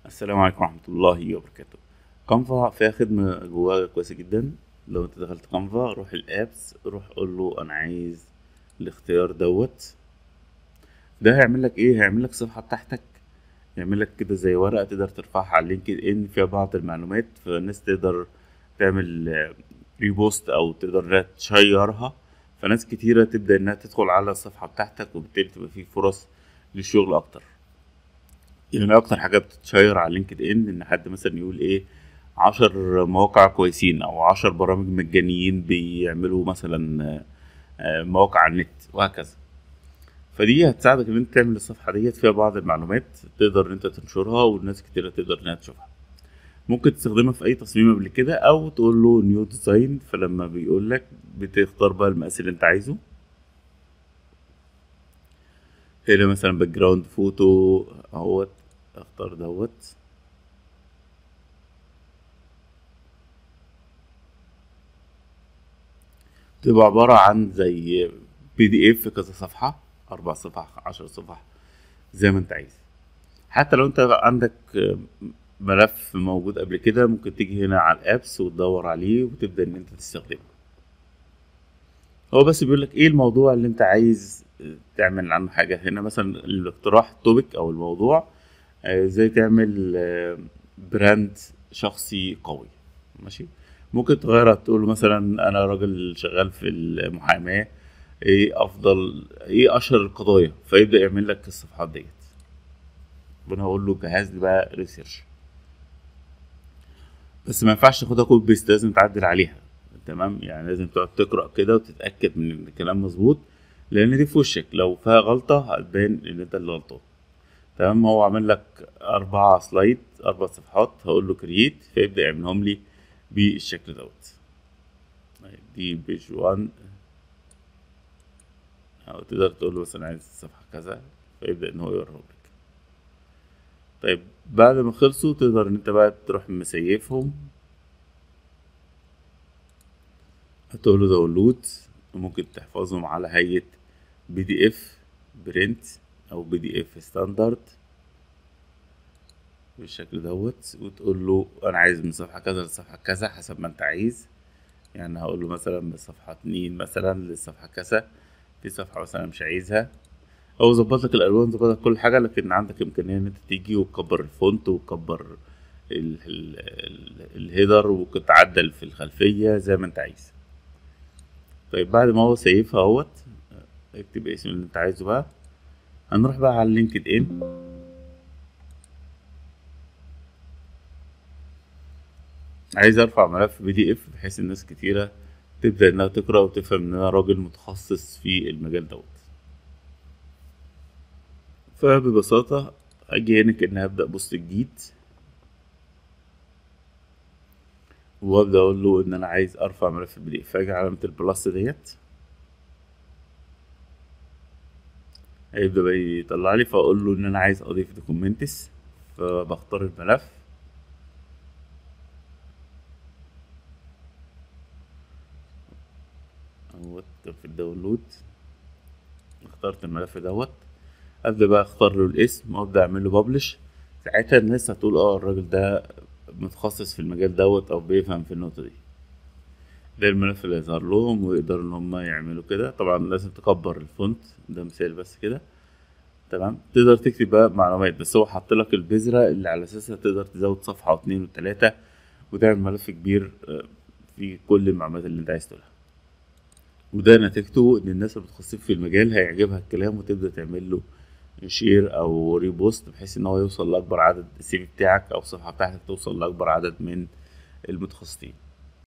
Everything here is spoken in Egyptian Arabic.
السلام عليكم ورحمة الله وبركاته كانفا فيها خدمة جواها كويسة جدا لو انت دخلت كانفا روح الابس روح قول له انا عايز الاختيار دوت ده هيعمل لك ايه هيعمل لك صفحة بتاعتك يعمل لك كده زي ورقة تقدر ترفعها على لينكد ان فيها بعض المعلومات فالناس تقدر تعمل ريبوست او تقدر انها تشيرها فناس كتيرة تبدأ انها تدخل على الصفحة بتاعتك وبالتالي تبقى فيه فرص للشغل اكتر يعني اكتر حاجة بتتشير على لينكد ان ان حد مثلا يقول ايه عشر مواقع كويسين او عشر برامج مجانيين بيعملوا مثلا آه، مواقع على النت وهكذا فدي هتساعدك ان انت تعمل الصفحة ديت فيها بعض المعلومات تقدر ان انت تنشرها والناس كتيرة تقدر انها تشوفها ممكن تستخدمها في اي تصميم قبل كده او تقول له نيو ديزاين فلما بيقول لك بتختار بقى المقاس اللي انت عايزه هنا مثلا باك جراوند فوتو اهوت اختار دوت تبقى عبارة عن زي بي دي اف كذا صفحة أربع صفح عشر صفح زي ما أنت عايز حتى لو أنت عندك ملف موجود قبل كده ممكن تيجي هنا على الابس وتدور عليه وتبدأ إن أنت تستخدمه هو بس بيقول لك إيه الموضوع اللي أنت عايز تعمل عنه حاجة هنا مثلا الاقتراح توبيك أو الموضوع آه، ازاي تعمل آه، براند شخصي قوي ماشي ممكن تغيرها تقول له مثلا انا راجل شغال في المحاماة ايه افضل ايه اشهر القضايا فيبدأ يعمل لك الصفحات ديت وانا اقول له جهز لي بقى ريسيرش بس ما ينفعش تاخدها كوبي بيست لازم تعدل عليها تمام يعني لازم تقعد تقرا كده وتتاكد من ان الكلام مظبوط لان دي في وشك لو فيها غلطه هتبان ان انت اللي غلطان تمام هو عامل لك أربعة سلايد أربع صفحات هقول له كرييت فيبدأ يعملهم لي بالشكل دوت طيب، دي بيج وان أو تقدر تقول له مثلا عايز الصفحة كذا فيبدأ إن هو يوريهم لك طيب بعد ما خلصوا تقدر إن أنت بقى تروح مسيفهم هتقول له داونلود وممكن تحفظهم على هيئة بي دي اف برنت او بي دي اف ستاندرد بالشكل دوت وتقول له انا عايز من صفحه كذا لصفحه كذا حسب ما انت عايز يعني هقول له مثلا من صفحه اتنين مثلا لصفحه كذا في صفحه مثلا مش عايزها هو ظبط لك الالوان ظبط لك كل حاجه لكن عندك امكانيه ان انت تيجي وتكبر الفونت وتكبر ال- ال- ال- الهيدر وممكن تعدل في الخلفيه زي ما انت عايز طيب بعد ما هو سيفها اهوت اكتب اسم اللي انت عايزه بقى هنروح بقى على لينكد ان عايز ارفع ملف بي دي اف بحيث الناس كتيرة تبدأ انها تقرأ وتفهم ان انا راجل متخصص في المجال دوت فببساطة اجي هنا كأني هبدأ بوست جديد وابدأ اقول له ان انا عايز ارفع ملف البي دي اف فاجي علامة البلس ديت هيبدأ بقى يطلع لي فأقول له إن أنا عايز أضيف دوكومنتس فبختار الملف اهوت كان في الداونلود اخترت الملف دوت أبدأ بقى أختار له الاسم وأبدأ أعمل له ببلش ساعتها الناس هتقول اه الراجل ده متخصص في المجال دوت أو بيفهم في النقطة دي ده الملف اللي يظهر لهم ويقدروا ان هم يعملوا كده طبعا لازم تكبر الفونت ده مثال بس كده تمام تقدر تكتب بقى معلومات بس هو حط لك البذرة اللي على اساسها تقدر تزود صفحة واتنين وتلاتة وتعمل ملف كبير آه، فيه كل المعلومات اللي انت عايز تقولها وده نتيجته ان الناس المتخصصين في المجال هيعجبها الكلام وتبدأ تعمل له شير او ريبوست بحيث ان هو يوصل لاكبر عدد السي في بتاعك او الصفحة بتاعتك توصل لاكبر عدد من المتخصصين